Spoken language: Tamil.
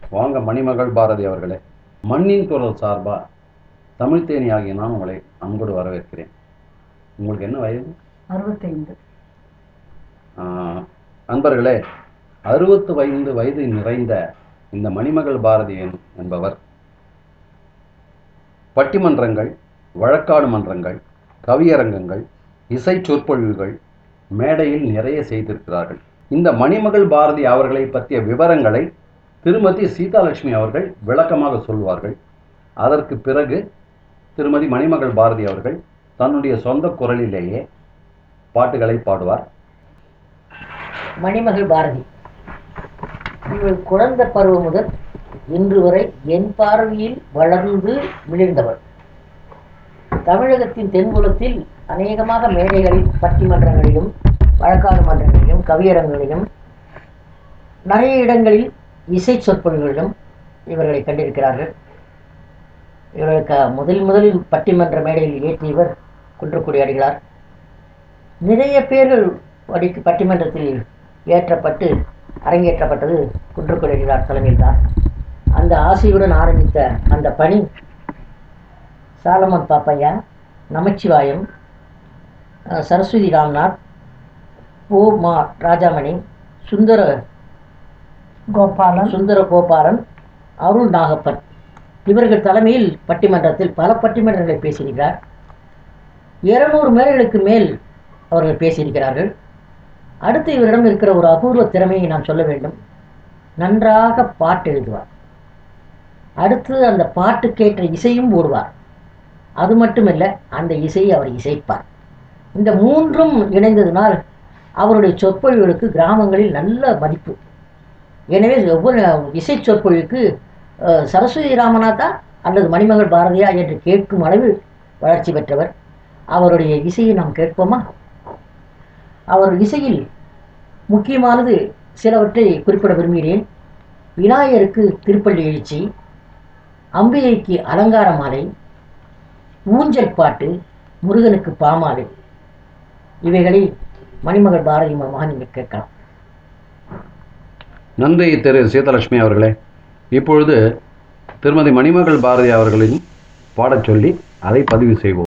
வாங்க மணிமகள் பாரதி அவர்களே மண்ணின் குரல் சார்பா தமிழ்த்தேனி ஆகிய நான் உங்களை அன்போடு வரவேற்கிறேன் உங்களுக்கு என்ன வயது அறுபத்தைந்து ஆஹ், அன்பர்களே அறுபத்து ஐந்து வயது நிறைந்த இந்த மணிமகள் பாரதி என்- என்பவர் பட்டிமன்றங்கள் வழக்காடு மன்றங்கள் கவியரங்கங்கள் இசை சொற்பொழிவுகள் மேடையில் நிறைய செய்திருக்கிறார்கள் இந்த மணிமகள் பாரதி அவர்களை பற்றிய விவரங்களை திருமதி சீதாலட்சுமி அவர்கள் விளக்கமாக சொல்வார்கள் அதற்கு பிறகு திருமதி மணிமகள் பாரதி அவர்கள் தன்னுடைய சொந்த குரலிலேயே பாட்டுகளை பாடுவார் மணிமகள் பாரதி இவள் குழந்தை பருவம் முதல் இன்று வரை என் பார்வையில் வளர்ந்து மிளிர்ந்தவள் தமிழகத்தின் தென்புலத்தில் அநேகமாக மேடைகளில் பட்டிமன்றங்களிலும் வழக்காடு மன்றங்களிலும் கவியரங்களிலும் நிறைய இடங்களில் இசை சொற்பொழிவுகளிலும் இவர்களை கண்டிருக்கிறார்கள் இவர்களுக்கு முதல் முதலில் பட்டிமன்ற மேடையில் ஏற்றியவர் குன்றக்குடி அடிகளார் நிறைய பேர்கள் படிக்கு பட்டிமன்றத்தில் ஏற்றப்பட்டு அரங்கேற்றப்பட்டது குன்றக்குடி அடிகளார் தலைமையில்தான் அந்த ஆசையுடன் ஆரம்பித்த அந்த பணி சாலமன் பாப்பையா நமச்சிவாயம் அஹ், சரஸ்வதி ராம்நாத் ஓ மா ராஜாமணி சுந்தர கோபாலன் சுந்தர கோபாலன் அருள் நாகப்பன் இவர்கள் தலைமையில் பட்டிமன்றத்தில் பல பட்டிமன்றங்களை பேசியிருக்கிறார் இருநூறு மேடைகளுக்கு மேல் அவர்கள் பேசியிருக்கிறார்கள் அடுத்து இவரிடம் இருக்கிற ஒரு அபூர்வ திறமையை நான் சொல்ல வேண்டும் நன்றாக பாட்டு எழுதுவார் அடுத்து அந்த பாட்டுக்கேற்ற இசையும் போடுவார் அது மட்டுமல்ல அந்த இசையை அவர் இசைப்பார் இந்த மூன்றும் இணைந்ததினால் அவருடைய சொற்பொழிவுகளுக்கு கிராமங்களில் நல்ல மதிப்பு எனவே ஒவ்வொரு இசை சொற்பொழிவுக்கு அஹ், சரஸ்வதி ராமநாதா அல்லது மணிமகள் பாரதியா என்று கேட்கும் அளவில் வளர்ச்சி பெற்றவர் அவருடைய இசையை நாம் கேட்போமா அவர் இசையில் முக்கியமானது சிலவற்றை குறிப்பிட விரும்புகிறேன் விநாயகருக்கு திருப்பள்ளி எழுச்சி அம்பிகைக்கு அலங்கார மாலை ஊஞ்சல் பாட்டு முருகனுக்கு பாமாலை இவைகளை மணிமகள் பாரதி மூலமாக நீங்கள் கேட்கலாம் நன்றி திரு சீதாலட்சுமி அவர்களே இப்பொழுது திருமதி மணிமகள் பாரதி அவர்களின் பாடச் சொல்லி அதை பதிவு செய்வோம்